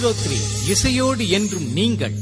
zero three இசையோடு என்றும் நீங்கள்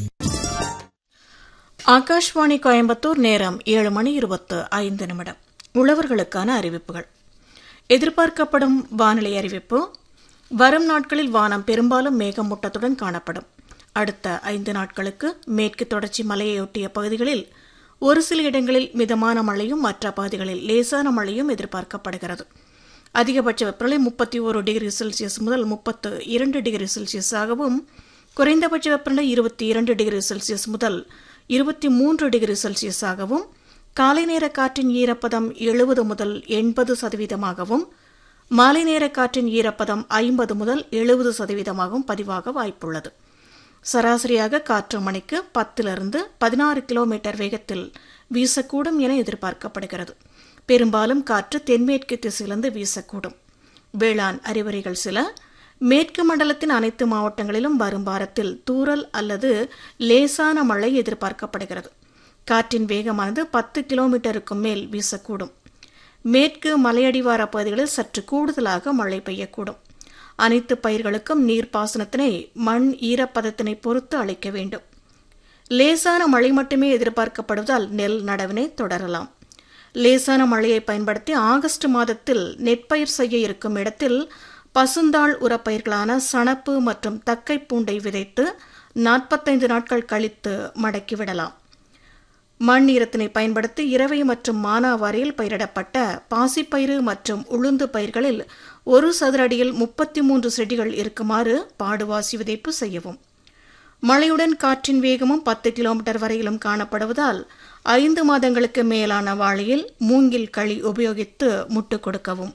ஆகாஷ்வாணி கோயம்புத்தூர் நேரம் ஏழு மணி இருபத்து ஐந்து நிமிடம் உழவர்களுக்கான அறிவிப்புகள் எதிர்பார்க்கப்படும் வானிலை அறிவிப்பு வரும் நாட்களில் வானம் பெரும்பாலும் மேகமூட்டத்துடன் காணப்படும் அடுத்த ஐந்து நாட்களுக்கு மேற்கு தொடர்ச்சி மலையையொட்டிய பகுதிகளில் ஒரு சில இடங்களில் மிதமான மழையும் மற்ற பகுதிகளில் லேசான மழையும் எதிர்பார்க்கப்படுகிறது அதிகபட்ச வெப்பநிலை முப்பத்தி ஒரு டிகிரி செல்சியஸ் முதல் முப்பத்து இரண்டு டிகிரி செல்சியஸாகவும் குறைந்தபட்ச வெப்பநிலை இருபத்தி இரண்டு டிகிரி செல்சியஸ் முதல் இருபத்தி மூன்று டிகிரி செல்சியஸாகவும் காலை நேர காற்றின் ஈரப்பதம் எழுபது முதல் எண்பது சதவீதமாகவும் மாலை நேர காற்றின் ஈரப்பதம் ஐம்பது முதல் எழுபது சதவீதமாகவும் பதிவாக வாய்ப்புள்ளது சராசரியாக காற்று மணிக்கு பத்திலிருந்து பதினாறு கிலோமீட்டர் வேகத்தில் வீசக்கூடும் என எதிர்பார்க்கப்படுகிறது பெரும்பாலும் காற்று தென்மேற்கு திசையிலிருந்து வீசக்கூடும் வேளாண் அறிவுரைகள் சில மேற்கு மண்டலத்தின் அனைத்து மாவட்டங்களிலும் வரும் வாரத்தில் தூறல் அல்லது லேசான மழை எதிர்பார்க்கப்படுகிறது காற்றின் வேகமானது பத்து கிலோமீட்டருக்கும் மேல் வீசக்கூடும் மேற்கு மலையடிவார பகுதிகளில் சற்று கூடுதலாக மழை பெய்யக்கூடும் அனைத்து பயிர்களுக்கும் நீர்ப்பாசனத்தினை மண் ஈரப்பதத்தினை பொறுத்து அளிக்க வேண்டும் லேசான மழை மட்டுமே எதிர்பார்க்கப்படுவதால் நெல் நடவினை தொடரலாம் லேசான மழையை பயன்படுத்தி ஆகஸ்ட் மாதத்தில் நெற்பயிர் செய்ய இருக்கும் இடத்தில் பசுந்தாள் உரப்பயிர்களான சணப்பு மற்றும் தக்கை பூண்டை விதைத்து நாற்பத்தைந்து நாட்கள் கழித்து மடக்கிவிடலாம் மண் ஈரத்தினை பயன்படுத்தி இரவை மற்றும் மானாவாரியில் பயிரிடப்பட்ட பாசிப்பயிறு மற்றும் உளுந்து பயிர்களில் ஒரு சதுர அடியில் முப்பத்தி மூன்று செடிகள் இருக்குமாறு பாடுவாசி விதைப்பு செய்யவும் மழையுடன் காற்றின் வேகமும் பத்து கிலோமீட்டர் வரையிலும் காணப்படுவதால் ஐந்து மாதங்களுக்கு மேலான வாழையில் மூங்கில் களி உபயோகித்து முட்டு கொடுக்கவும்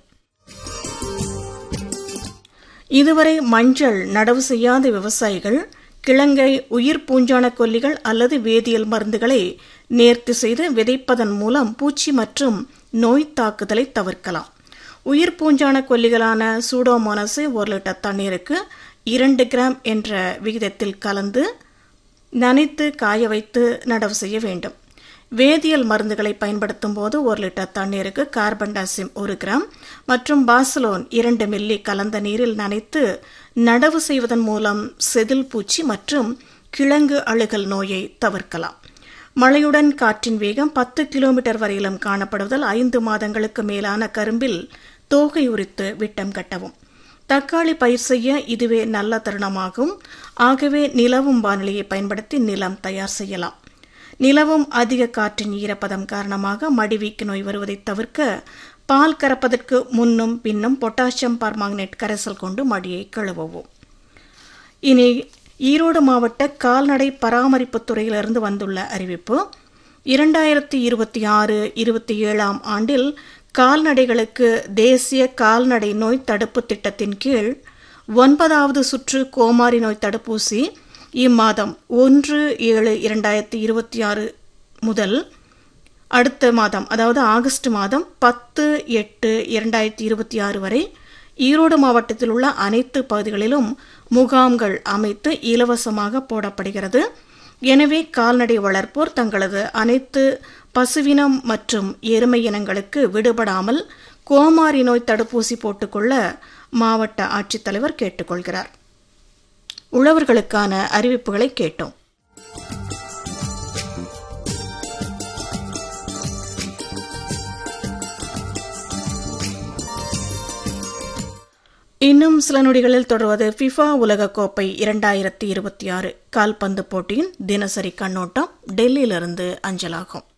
இதுவரை மஞ்சள் நடவு செய்யாத விவசாயிகள் கிழங்கை உயிர் பூஞ்சான கொல்லிகள் அல்லது வேதியியல் மருந்துகளை நேர்த்தி செய்து விதைப்பதன் மூலம் பூச்சி மற்றும் நோய் தாக்குதலை தவிர்க்கலாம் உயிர் பூஞ்சான கொல்லிகளான சூடோமோனஸை ஒரு லிட்டர் தண்ணீருக்கு இரண்டு கிராம் என்ற விகிதத்தில் கலந்து நனைத்து காய வைத்து நடவு செய்ய வேண்டும் வேதியியல் மருந்துகளை பயன்படுத்தும் போது ஒரு லிட்டர் தண்ணீருக்கு கார்பன் டாசிம் ஒரு கிராம் மற்றும் பாசலோன் இரண்டு மில்லி கலந்த நீரில் நனைத்து நடவு செய்வதன் மூலம் செதில் பூச்சி மற்றும் கிழங்கு அழுகல் நோயை தவிர்க்கலாம் மழையுடன் காற்றின் வேகம் பத்து கிலோமீட்டர் வரையிலும் காணப்படுவதால் ஐந்து மாதங்களுக்கு மேலான கரும்பில் தோகை உரித்து விட்டம் கட்டவும் தக்காளி பயிர் செய்ய இதுவே நல்ல தருணமாகும் ஆகவே நிலவும் வானிலையை பயன்படுத்தி நிலம் தயார் செய்யலாம் நிலவும் அதிக காற்றின் ஈரப்பதம் காரணமாக மடிவீக்கு நோய் வருவதை தவிர்க்க பால் கறப்பதற்கு முன்னும் பின்னும் பொட்டாசியம் பர்மாங்கனேட் கரைசல் கொண்டு மடியை கழுவவும் இனி ஈரோடு மாவட்ட கால்நடை பராமரிப்பு துறையிலிருந்து வந்துள்ள அறிவிப்பு இரண்டாயிரத்தி இருபத்தி ஆறு இருபத்தி ஏழாம் ஆண்டில் கால்நடைகளுக்கு தேசிய கால்நடை நோய் தடுப்பு திட்டத்தின் கீழ் ஒன்பதாவது சுற்று கோமாரி நோய் தடுப்பூசி இம்மாதம் ஒன்று ஏழு இரண்டாயிரத்தி இருபத்தி ஆறு முதல் அடுத்த மாதம் அதாவது ஆகஸ்ட் மாதம் பத்து எட்டு இரண்டாயிரத்தி இருபத்தி ஆறு வரை ஈரோடு மாவட்டத்தில் உள்ள அனைத்து பகுதிகளிலும் முகாம்கள் அமைத்து இலவசமாக போடப்படுகிறது எனவே கால்நடை வளர்ப்போர் தங்களது அனைத்து பசுவினம் மற்றும் எருமை இனங்களுக்கு விடுபடாமல் கோமாரி நோய் தடுப்பூசி போட்டுக்கொள்ள மாவட்ட ஆட்சித்தலைவர் கேட்டுக்கொள்கிறார் உழவர்களுக்கான அறிவிப்புகளை கேட்டோம் இன்னும் சில நொடிகளில் தொடர்வது ஃபிஃபா உலகக்கோப்பை இரண்டாயிரத்தி இருபத்தி ஆறு கால்பந்து போட்டியின் தினசரி கண்ணோட்டம் டெல்லியிலிருந்து அஞ்சலாகும்